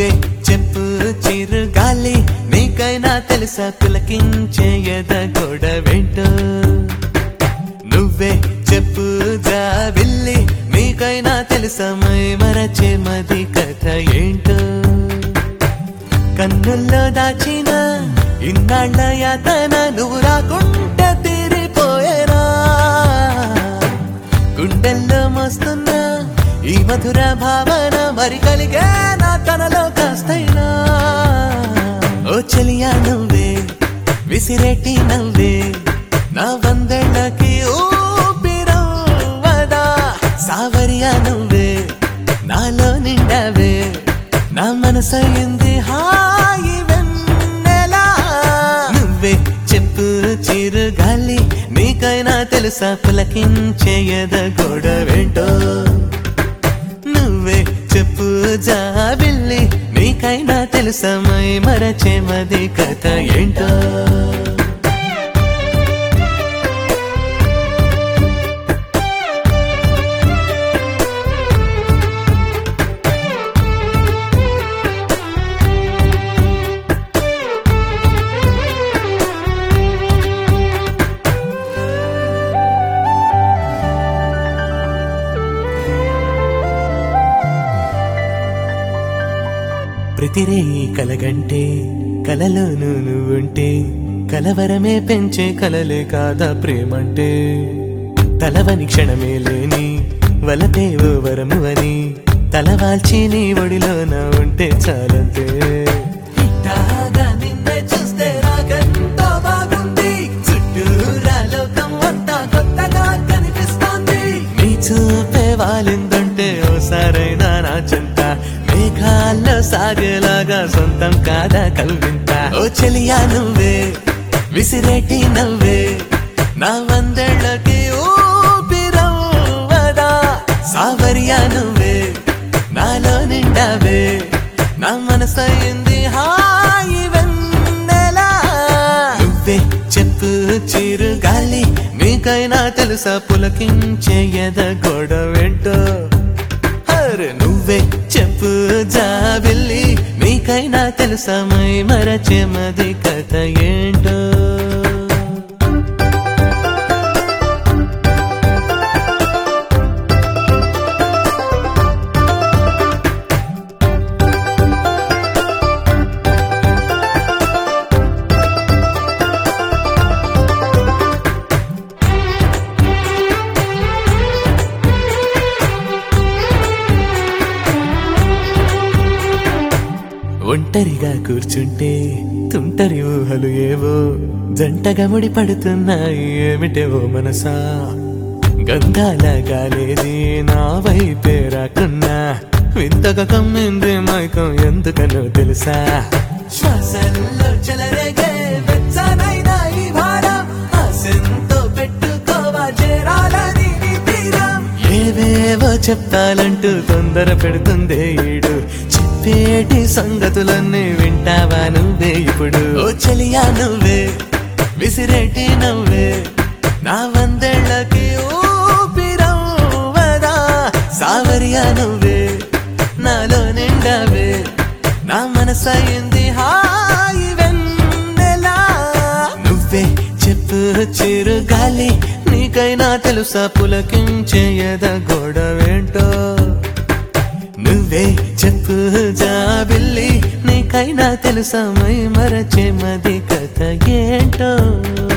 నువ్వే చెప్పు చిరు గాలి నీకైనా తెలుసా పులకించే ఎద గొడవేంటో నువ్వే చెప్పు జాబిల్లి నీకైనా తెలుసా మై మరచే మది కథ ఏంటో కన్నుల్లో దాచిన ఇన్నాళ్ళ యాతన నువ్వు రాకుంటే తీరిపోయేనా గుండెల్లో మోస్తున్నా ఈ మధుర భావన మరి కలిగే నా తనలో కాస్తైనా ఓ చెలియా నువ్వే విసిరెట్టి నవ్వే నా వందేళ్ళకి ఊపిరవ్వదా సావరియా నువ్వే నాలో నిండావే నా మనసయింది హాయి వెన్నెలా నువ్వే చెప్పు చిరు గాలి నీకైనా తెలుసా పులకించే ఎద గొడవేంటో నువ్వే చెప్పు జాబిల్లి నీకైనా తెలుసా మై మరచే మది కథ ఏంటో ప్రతిరే కలగంటే కలలోను నువ్వుంటే కలవరమే పెంచే కలలే కాదా ప్రేమంటే తలవని క్షణమే లేని వలపే ఓ వరము అని తలవాల్చి నీ ఒడిలోన ఉంటే చాలంతే ఇట్టాగా నిన్నే చూస్తే నాకెంతో బాగుంది చుట్టూరా లోకం అంతా కొత్తగా కనిపిస్తోంది నీ చూపే వాలిందంటే ఓసారైనా నా చింత మేఘాల్లో సాగేలాగా సొంతం కాదా కల్వింత ఓ చెలియా నువ్వే విసిరేటి నవ్వే నా వందేళ్ళకి ఊపిరవ్వదా సావరియా నువ్వే నాలో నిండావే నా మనసయింది హాయి వెన్నెలా నువ్వే చెప్పు చిరు గాలి నీకైనా తెలుసా పులకించే ఎద గొడవేంటో అరే నువ్వే చెప్పు జాబిల్లి నీకైనా తెలుసా మై మరచే మది కథ ఏంటో ఒంటరిగా కూర్చుంటే తుంటరి ఊహలు ఏవో జంటగా ముడి పడుతున్నాయి ఏమిటేవో మనసా గంధాల గాలేది నా వైపే రాకున్నా వింతగా కమ్మింది మైకం ఎందుకనో తెలుసా శ్వాసల్లో చెలరేగే వెచ్చనైన ఈ భారం ఆశంతో పెట్టుకోవా చేరాలని నీ తీరం ఏవేవో చెప్తాలంటూ తొందర పెడుతుందే ఈడు చెప్పేటి సంగతులన్నీ వింటావా నువ్వే ఇప్పుడు ఓ చెలియా నువ్వే విసిరేటి నవ్వే నా వందేళ్ళకి ఊపిరవ్వదా సావరియా నువ్వే నాలో నిండావే నా మనసయింది హాయి వెన్నెలా నువ్వే చెప్పు చిరు గాలి నీకైనా తెలుసా పులకించే ఎద గొడవేంటో నువ్వే చెప్పు జాబిల్లి నీకైనా తెలుసా మై మరచే మది కథ ఏంటో